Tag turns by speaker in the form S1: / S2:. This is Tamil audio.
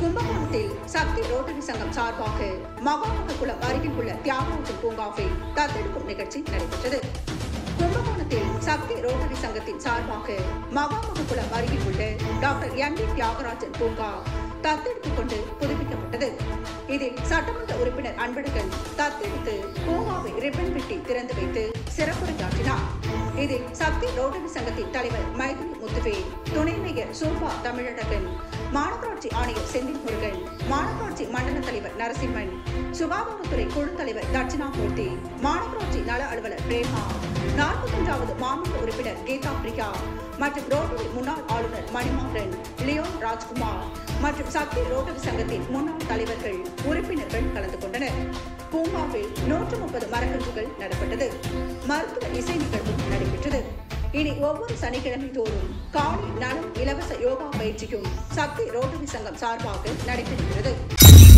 S1: கும்பகோணத்தில் சக்தி ரோட்டரி சங்கம் சார்பாக மகாமககுளம் அருகில் உள்ள தியாகராஜன் பூங்காவை தத்தெடுக்கும் நிகழ்ச்சி நடைபெற்றது கும்பகோணத்தில் சக்தி ரோட்டரி சங்கத்தின் சார்பாக மகாமககுளம் அருகில் உள்ள டாக்டர் என் டி தியாகராஜன் பூங்கா தத்தெடுத்துக் கொண்டு புதுப்பிக்கப்பட்டது இதில் சட்டமன்ற உறுப்பினர் அன்பழகன் தத்தெடுத்து பூங்காவை ரிப்பன் வெட்டி திறந்து வைத்து சிறப்புரையாற்றினார் இதில் சக்தி ரோட்டரி சங்கத்தின் தலைவர் மைதிலி முத்துவேல் துணை மேயர் சோபா தமிழழகன் மாநகராட்சி ஆணையர் செந்தில் முருகன் மாநகராட்சி மண்டல தலைவர் நரசிம்மன் சுகாதாரத்துறை குழு தலைவர் தட்சிணாமூர்த்தி மாநகராட்சி நல அலுவலர் பிரேமா நாற்பத்தொன்றாவது மாநில உறுப்பினர் கீதா பிரியா மற்றும் ரோட்டரி முன்னாள் ஆளுநர் மணிமாறன் லியோன் ராஜ்குமார் மற்றும் சக்தி ரோட்டரி சங்கத்தின் முன்னாள் தலைவர்கள் உறுப்பினர்கள் கலந்து கொண்டனர் பூங்காவில் நூற்று முப்பது மரக்கன்றுகள் நடப்பட்டது மருத்துவ இசை நிகழ்வும் நடைபெற்றது இனி ஒவ்வொரு சனிக்கிழமை தோறும் காலை நலம் இலவச யோகா பயிற்சியும் சக்தி ரோட்டரி சங்கம் சார்பாக நடைபெறுகிறது